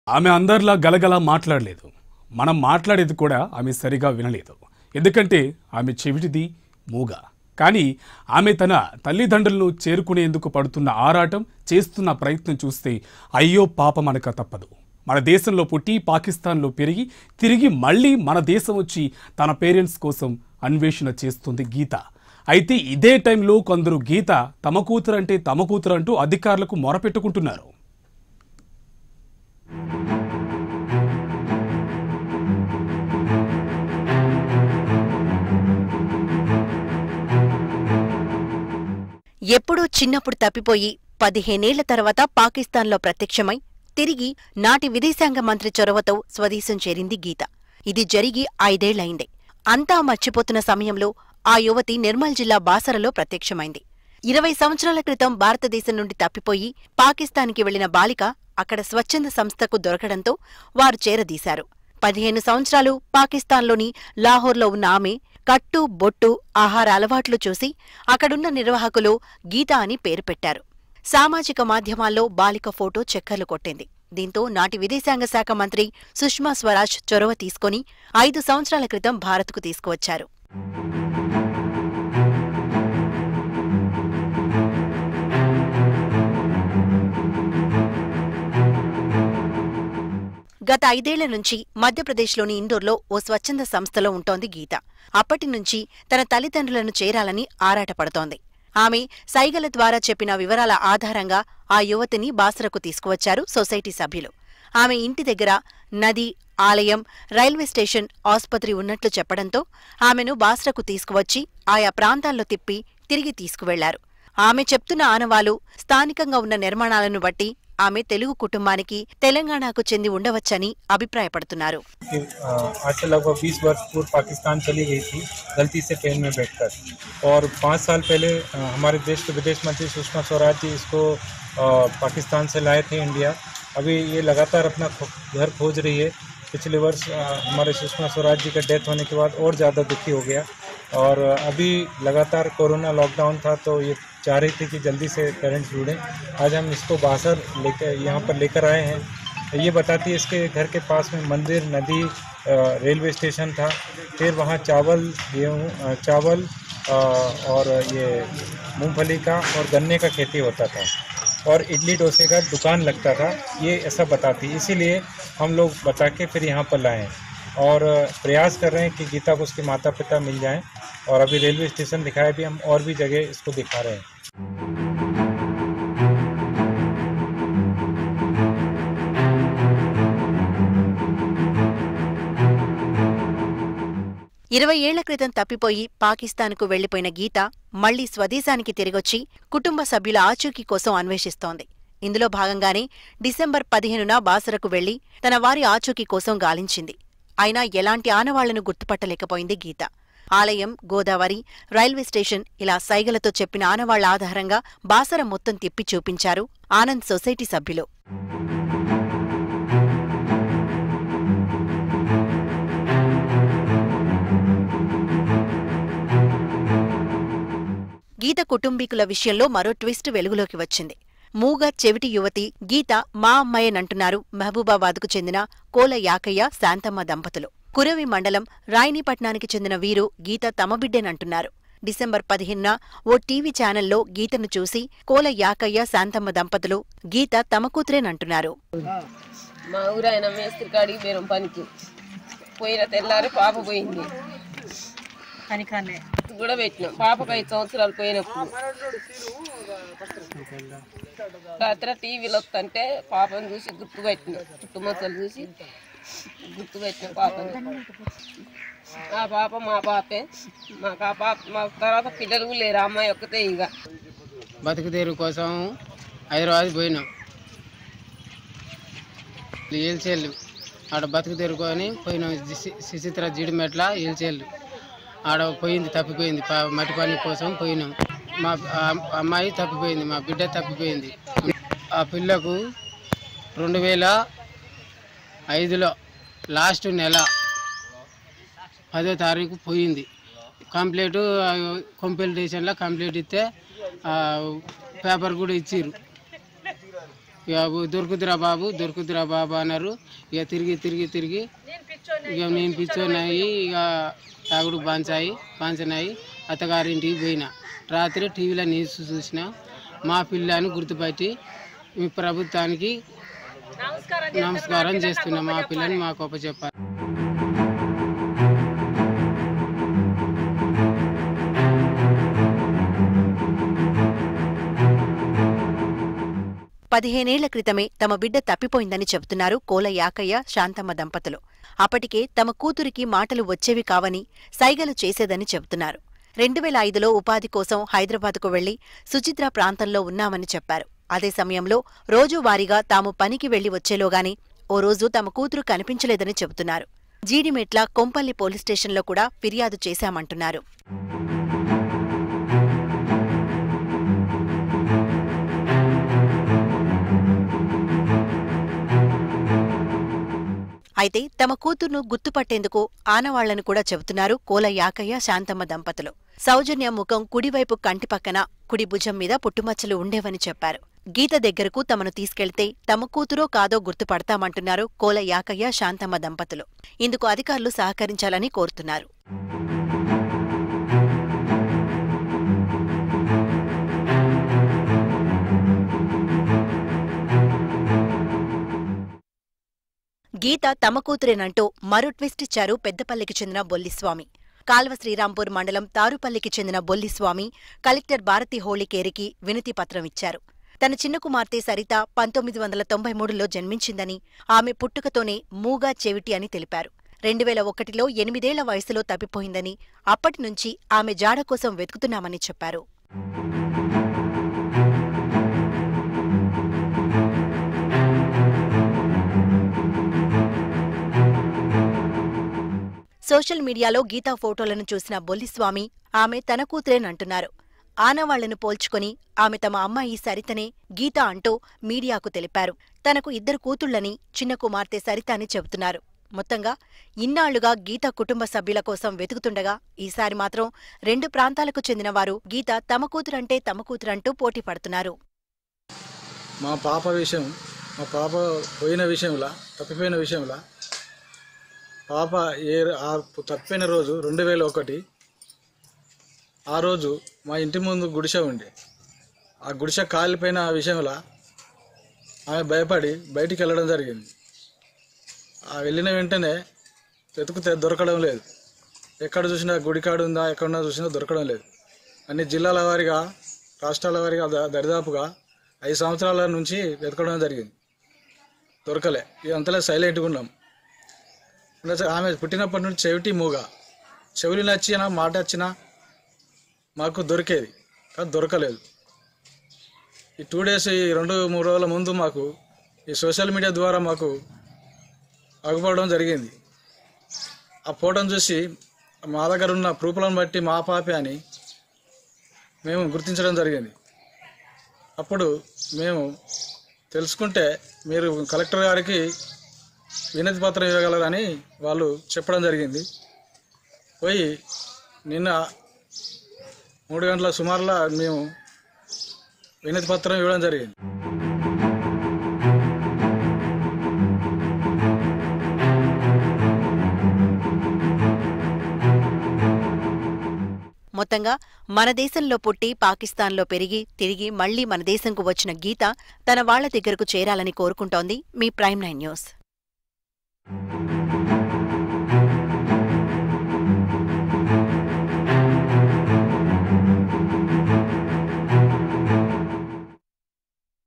ఆమె అందరిలా గలగలా మాట్లాడలేదు మనం మాట్లాడేది కూడా ఆమె సరిగా వినలేదు ఎందుకంటే ఆమె చెవిటిది మూగ కానీ ఆమె తన తల్లిదండ్రులను చేరుకునేందుకు పడుతున్న ఆరాటం చేస్తున్న ప్రయత్నం చూస్తే అయ్యో పాప మనక తప్పదు మన దేశంలో పుట్టి పాకిస్తాన్లో పెరిగి తిరిగి మళ్ళీ మన దేశం వచ్చి తన పేరెంట్స్ కోసం అన్వేషణ చేస్తుంది గీత అయితే ఇదే టైంలో కొందరు గీత తమ కూతురు అంటే తమ కూతురు అంటూ అధికారులకు మొరపెట్టుకుంటున్నారు ఎప్పుడో చిన్నప్పుడు తప్పిపోయి పదిహేనేళ్ల తర్వాత పాకిస్తాన్లో ప్రత్యక్షమై తిరిగి నాటి విదేశాంగ మంత్రి చొరవతో స్వదేశం చేరింది గీత ఇది జరిగి ఐదేళ్లయింది అంతా మర్చిపోతున్న సమయంలో ఆ యువతి నిర్మల్ జిల్లా బాసరలో ప్రత్యక్షమైంది ఇరవై సంవత్సరాల క్రితం భారతదేశం నుండి తప్పిపోయి పాకిస్తాన్కి వెళ్లిన బాలిక అక్కడ స్వచ్ఛంద సంస్థకు దొరకడంతో వారు చేరదీశారు పదిహేను సంవత్సరాలు పాకిస్తాన్లోని లాహోర్లో ఉన్న ఆమె కట్టు బొట్టు ఆహార అలవాట్లు చూసి అక్కడున్న నిర్వాహకులు గీత అని పేరు పెట్టారు సామాజిక మాధ్యమాల్లో బాలిక ఫోటో చక్కర్లు కొట్టింది దీంతో నాటి విదేశాంగ శాఖ మంత్రి సుష్మా స్వరాజ్ చొరవ తీసుకుని ఐదు సంవత్సరాల క్రితం భారత్కు తీసుకువచ్చారు గత ఐదేళ్ల నుంచి మధ్యప్రదేశ్లోని ఇండోర్లో ఓ స్వచ్ఛంద సంస్థలో ఉంటోంది గీత అప్పటి నుంచి తన తల్లిదండ్రులను చేరాలని ఆరాటపడుతోంది ఆమె సైగల ద్వారా చెప్పిన వివరాల ఆధారంగా ఆ యువతిని బాసరకు తీసుకువచ్చారు సొసైటీ సభ్యులు ఆమె ఇంటి దగ్గర నది ఆలయం రైల్వే స్టేషన్ ఆసుపత్రి ఉన్నట్లు చెప్పడంతో ఆమెను బాసరకు తీసుకువచ్చి ఆయా ప్రాంతాల్లో తిప్పి తిరిగి తీసుకువెళ్లారు ఆమె చెప్తున్న ఆనవాలు స్థానికంగా ఉన్న నిర్మాణాలను బట్టి ఆమె తెలుగు కుటుంబానికి తెలంగాణకు చెంది ఉండవచ్చని అభిప్రాయపడుతున్నారు कि अ, आज से लगभग 20 वर्ष पूर्व पाकिस्तान चली गई थी गलती से ट्रेन में बैठकर और पाँच साल पहले अ, हमारे देश के विदेश मंत्री सुषमा स्वराज जी इसको अ, पाकिस्तान से लाए थे इंडिया अभी ये लगातार अपना खो- घर खोज रही है पिछले वर्ष अ, हमारे सुषमा स्वराज जी का डेथ होने के बाद और ज़्यादा दुखी हो गया और अ, अभी लगातार कोरोना लॉकडाउन था तो ये चाह रही थी कि जल्दी से पेरेंट्स जुड़ें आज हम इसको बासर लेकर यहाँ पर लेकर आए हैं ये बताती है इसके घर के पास में मंदिर नदी अ, रेलवे स्टेशन था फिर वहाँ चावल गेहूँ अ, चावल अ, और ये मूंगफली का और गन्ने का खेती होता था और इडली डोसे का दुकान लगता था ये ऐसा बताती है इसीलिए हम लोग बता के फिर यहाँ पर लाए हैं और अ, प्रयास कर रहे हैं कि गीता को उसके माता पिता मिल जाएं और अभी रेलवे स्टेशन दिखाए भी हम और भी जगह इसको दिखा रहे हैं ఇరవై ఏళ్ల క్రితం తప్పిపోయి పాకిస్తాన్కు వెళ్లిపోయిన గీత మళ్లీ స్వదేశానికి తిరిగొచ్చి కుటుంబ సభ్యుల ఆచూకీ కోసం అన్వేషిస్తోంది ఇందులో భాగంగానే డిసెంబర్ పదిహేనున బాసరకు వెళ్లి తన వారి ఆచూకీ కోసం గాలించింది అయినా ఎలాంటి ఆనవాళ్లను గుర్తుపట్టలేకపోయింది గీత ఆలయం గోదావరి రైల్వే స్టేషన్ ఇలా సైగలతో చెప్పిన ఆనవాళ్ల ఆధారంగా బాసర మొత్తం తిప్పి చూపించారు ఆనంద్ సొసైటీ సభ్యులు గీత కుటుంబీకుల విషయంలో మరో ట్విస్ట్ వెలుగులోకి వచ్చింది మూగ చెవిటి యువతి గీత మా అమ్మాయేనంటున్నారు మహబూబాబాద్కు చెందిన కోల యాకయ్య శాంతమ్మ దంపతులు కురవి మండలం రాయనీపట్నానికి చెందిన వీరు గీత తమ బిడ్డేనంటున్నారు డిసెంబర్ పదిహేనున ఓ టీవీ ఛానల్లో గీతను చూసి కోల యాకయ్య శాంతమ్మ దంపతులు గీత తమ కూతురేనంటున్నారు మా ఊరు ఆయన మేస్త్రి కాడికి పోయినాం పనికి పోయిన తెల్లారి పాప పోయింది పనికానే కూడా పెట్టినాం పాపకు ఐదు సంవత్సరాలు పోయినప్పుడు రాత్రి టీవీలో వస్తుంటే పాపను చూసి గుర్తుపెట్టినాం చుట్టుముక్కలు చూసి గుర్తుపెట్టినాం పాపను ఆ పాప మా పాపే మాకు ఆ పాప మా తర్వాత పిల్లలు కూడా లేరు ఆ అమ్మాయి ఒక్కతే ఇక బతుకుదేరు కోసం హైదరాబాద్ పోయినాం ఏల్చేళ్ళు ఆడ బతుకుదేరు కొని పోయినాం సి- సిసిత్ర జిడిమెట్ల ఏల్చేళ్ళు ఆడ పోయింది తప్పిపోయింది ప- మట్టి పని కోసం పోయినాం మా ఆ అమ్మాయి తప్పిపోయింది మా బిడ్డ తప్పిపోయింది ఆ పిల్లకు రెండు వేల ఐదులో లాస్ట్ నెల పదో తారీఖు పోయింది కంప్లీట్ కంప్లీట్ స్టేషన్లో కంప్లీట్ ఇస్తే ఆ, పేపర్ కూడా ఇచ్చిర్రు ఇక దొరుకుతురా బాబు దొరుకుతురా బాబు అన్నారు ఇక తిరిగి తిరిగి తిరిగి ఇక నేను పిచ్చోన్నాయి ఇక తాగుడు బాంచాయి బాంచనాయి అత్తగారింటికి పోయినా రాత్రి టీవీలో న్యూస్ చూసిన మా పిల్లని గుర్తుపట్టి మీ ప్రభుత్వానికి నమస్కారం చేస్తున్నా మా పిల్లని మా గొప్ప చెప్పాలి పదిహేనేళ్ల క్రితమే తమ బిడ్డ తప్పిపోయిందని చెబుతున్నారు కోల యాకయ్య శాంతమ్మ దంపతులు అప్పటికే తమ కూతురికి మాటలు వచ్చేవి కావని సైగలు చేసేదని చెబుతున్నారు రెండు వేల ఐదులో ఉపాధి కోసం హైదరాబాద్కు వెళ్లి సుచిత్ర ప్రాంతంలో ఉన్నామని చెప్పారు అదే సమయంలో రోజువారీగా తాము పనికి వెళ్లి వచ్చేలోగాని ఓ రోజు తమ కూతురు కనిపించలేదని చెబుతున్నారు జీడిమెట్ల కొంపల్లి పోలీస్ స్టేషన్లో కూడా ఫిర్యాదు చేశామంటున్నారు అయితే తమ కూతుర్ను గుర్తుపట్టేందుకు ఆనవాళ్లను కూడా చెబుతున్నారు కోల యాకయ్య శాంతమ్మ దంపతులు సౌజన్య ముఖం కుడివైపు కంటి పక్కన కుడి భుజం మీద పుట్టుమచ్చలు ఉండేవని చెప్పారు గీత దగ్గరకు తమను తీసుకెళ్తే తమ కూతురో కాదో గుర్తుపడతామంటున్నారు కోల యాకయ్య శాంతమ్మ దంపతులు ఇందుకు అధికారులు సహకరించాలని కోరుతున్నారు గీత తమ కూతురేనంటూ మరో ట్విస్ట్ ఇచ్చారు పెద్దపల్లికి చెందిన బొల్లిస్వామి కాల్వ శ్రీరాంపూర్ మండలం తారుపల్లికి చెందిన బొల్లిస్వామి కలెక్టర్ భారతి హోళికేరికి వినతి పత్రం ఇచ్చారు తన చిన్న కుమార్తె సరిత పంతొమ్మిది వందల తొంభై మూడులో జన్మించిందని ఆమె పుట్టుకతోనే మూగా చెవిటి అని తెలిపారు రెండు వేల ఒకటిలో ఎనిమిదేళ్ల వయసులో తప్పిపోయిందని అప్పటి నుంచి ఆమె జాడ కోసం వెతుకుతున్నామని చెప్పారు సోషల్ మీడియాలో గీతా ఫోటోలను చూసిన బొల్లిస్వామి ఆమె తన కూతురేనంటున్నారు ఆనవాళ్లను పోల్చుకొని ఆమె తమ అమ్మాయి సరితనే గీత అంటూ మీడియాకు తెలిపారు తనకు ఇద్దరు కూతుళ్లని చిన్న కుమార్తె సరిత అని చెబుతున్నారు మొత్తంగా ఇన్నాళ్లుగా గీత కుటుంబ సభ్యుల కోసం వెతుకుతుండగా ఈసారి మాత్రం రెండు ప్రాంతాలకు చెందిన వారు గీత తమ కూతురంటే తమ కూతురంటూ పోటీ పడుతున్నారు మా పాప విషయం మా పాప పోయిన విషయంలో తప్పిపోయిన విషయంలో పాప ఏ ఆ తప్పిపోయిన రోజు రెండు వేల ఒకటి ఆ రోజు మా ఇంటి ముందు గుడిసె ఉండే ఆ గుడిసె కాలిపోయిన ఆ విషయంలో ఆమె భయపడి బయటికి వెళ్ళడం జరిగింది ఆ వెళ్ళిన వెంటనే వెతుకుతే దొరకడం లేదు ఎక్కడ చూసినా గుడికాడు ఉందా ఎక్కడున్నా చూసినా దొరకడం లేదు అన్ని జిల్లాల వారిగా రాష్ట్రాల వారిగా ద- దరిదాపుగా ఐదు సంవత్సరాల నుంచి వెతకడం జరిగింది దొరకలే ఇదంతలే సైలెంట్గా ఉన్నాం ఇంకా ఆమె పుట్టినప్పటి నుంచి చెవిటి మూగ చెవులు నచ్చినా మాట వచ్చినా మాకు దొరికేది కానీ దొరకలేదు ఈ టూ డేస్ ఈ రెండు మూడు రోజుల ముందు మాకు ఈ సోషల్ మీడియా ద్వారా మాకు అగుపడడం జరిగింది ఆ ఫోటోను చూసి మా దగ్గర ఉన్న ప్రూఫ్లను బట్టి మా పాపే అని మేము గుర్తించడం జరిగింది అప్పుడు మేము తెలుసుకుంటే మీరు కలెక్టర్ గారికి వినతి పత్రం ఇవ్వగలరని వాళ్ళు చెప్పడం జరిగింది పోయి నిన్న మూడు గంటల సుమారులా మేము వినతి పత్రం ఇవ్వడం జరిగింది మొత్తంగా మన దేశంలో పుట్టి పాకిస్తాన్లో పెరిగి తిరిగి మళ్లీ మన దేశంకు వచ్చిన గీత తన వాళ్ల దగ్గరకు చేరాలని కోరుకుంటోంది మీ ప్రైమ్ నైన్ న్యూస్